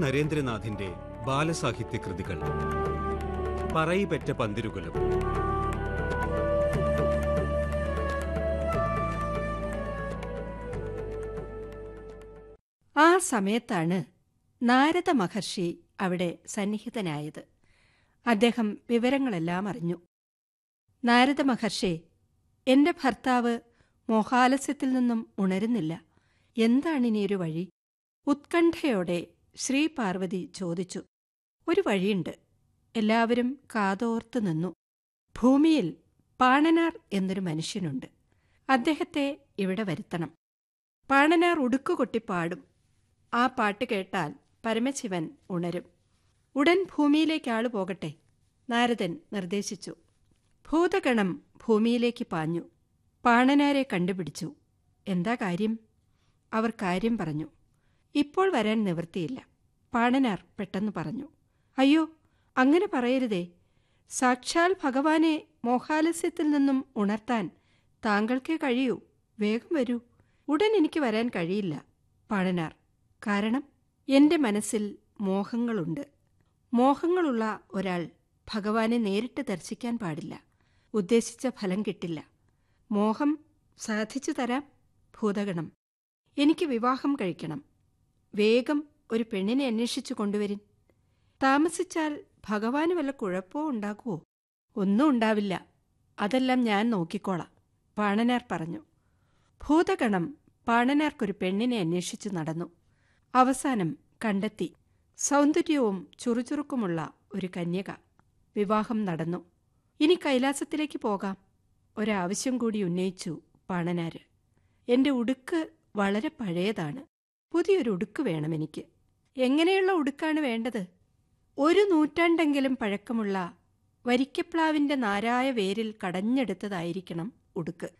നരേന്ദ്രനാഥിന്റെ ബാലസാഹിത്യ കൃതികൾ പറയിപെറ്റ പന്തിരുകുലം ആ സമയത്താണ് നാരദ മഹർഷി അവിടെ സന്നിഹിതനായത് അദ്ദേഹം വിവരങ്ങളെല്ലാം അറിഞ്ഞു നാരദ മഹർഷി എന്റെ ഭർത്താവ് മോഹാലസ്യത്തിൽ നിന്നും ഉണരുന്നില്ല എന്താണിനിയൊരു വഴി ഉത്കണ്ഠയോടെ ശ്രീ പാർവതി ചോദിച്ചു ഒരു വഴിയുണ്ട് എല്ലാവരും കാതോർത്ത് നിന്നു ഭൂമിയിൽ പാണനാർ എന്നൊരു മനുഷ്യനുണ്ട് അദ്ദേഹത്തെ ഇവിടെ വരുത്തണം പാണനാർ ഉടുക്കുകൊട്ടി പാടും ആ പാട്ട് കേട്ടാൽ പരമശിവൻ ഉണരും ഉടൻ ഭൂമിയിലേക്ക് ആള് പോകട്ടെ നാരദൻ നിർദ്ദേശിച്ചു ഭൂതഗണം ഭൂമിയിലേക്ക് പാഞ്ഞു പാണനാരെ കണ്ടുപിടിച്ചു എന്താ കാര്യം അവർ കാര്യം പറഞ്ഞു ഇപ്പോൾ വരാൻ നിവൃത്തിയില്ല പാണനാർ പെട്ടെന്ന് പറഞ്ഞു അയ്യോ അങ്ങനെ പറയരുതേ സാക്ഷാൽ ഭഗവാനെ മോഹാലസ്യത്തിൽ നിന്നും ഉണർത്താൻ താങ്കൾക്കേ കഴിയൂ വേഗം വരൂ ഉടൻ എനിക്ക് വരാൻ കഴിയില്ല പാണനാർ കാരണം എന്റെ മനസ്സിൽ മോഹങ്ങളുണ്ട് മോഹങ്ങളുള്ള ഒരാൾ ഭഗവാനെ നേരിട്ട് ദർശിക്കാൻ പാടില്ല ഉദ്ദേശിച്ച ഫലം കിട്ടില്ല മോഹം സാധിച്ചു തരാം ഭൂതഗണം എനിക്ക് വിവാഹം കഴിക്കണം വേഗം ഒരു പെണ്ണിനെ അന്വേഷിച്ചു കൊണ്ടുവരിൻ താമസിച്ചാൽ ഭഗവാന് വല്ല കുഴപ്പമോ ഉണ്ടാകുമോ ഒന്നും ഉണ്ടാവില്ല അതെല്ലാം ഞാൻ നോക്കിക്കോളാം പാണനാർ പറഞ്ഞു ഭൂതഗണം പാണനാർക്കൊരു പെണ്ണിനെ അന്വേഷിച്ചു നടന്നു അവസാനം കണ്ടെത്തി സൗന്ദര്യവും ചുറുചുറുക്കുമുള്ള ഒരു കന്യക വിവാഹം നടന്നു ഇനി കൈലാസത്തിലേക്ക് പോകാം ഒരാവശ്യം കൂടി ഉന്നയിച്ചു പാണനാര് എന്റെ ഉടുക്ക് വളരെ പഴയതാണ് പുതിയൊരു ഉടുക്ക് വേണം എനിക്ക് എങ്ങനെയുള്ള ഉടുക്കാണ് വേണ്ടത് ഒരു നൂറ്റാണ്ടെങ്കിലും പഴക്കമുള്ള വരിക്കപ്ലാവിന്റെ നാരായ വേരിൽ കടഞ്ഞെടുത്തതായിരിക്കണം ഉടുക്ക്